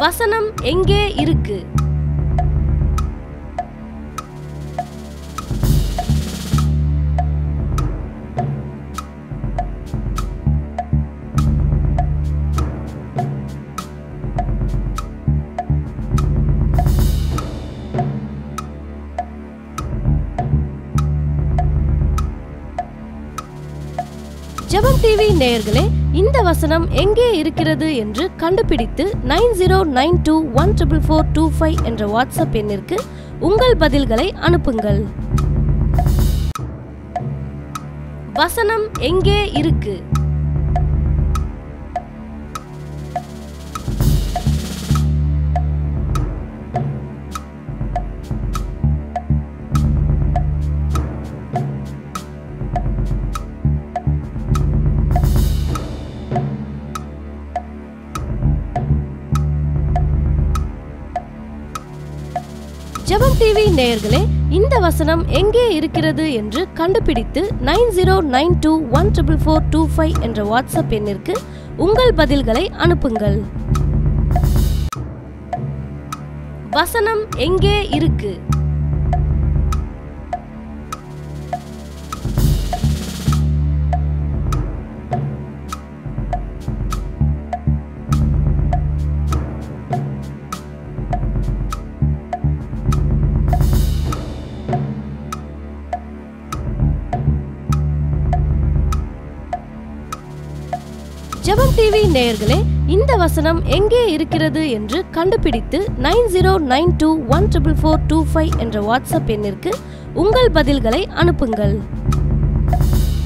வசனம் எங்கே இருக்கு ஜெபம் டிவி நேயர்களே இந்த வசனம் எங்கே இருக்கிறது என்று கண்டுபிடித்து nine zero nine two one triple four two five என்ற வாட்ஸ்அப் எண்ணிற்கு உங்கள் பதில்களை அனுப்புங்கள் வசனம் எங்கே இருக்கு ஜெபம் டிவி நேயர்களே இந்த வசனம் எங்கே இருக்கிறது என்று கண்டுபிடித்து nine zero nine two one triple four two five என்ற வாட்ஸ்அப் எண்ணிற்கு உங்கள் பதில்களை அனுப்புங்கள் வசனம் எங்கே இருக்கு ஜெபம் டிவி நேயர்களே இந்த வசனம் எங்கே இருக்கிறது என்று கண்டுபிடித்து nine zero nine two one triple four two five என்ற வாட்ஸ்அப் எண்ணிற்கு உங்கள் பதில்களை அனுப்புங்கள்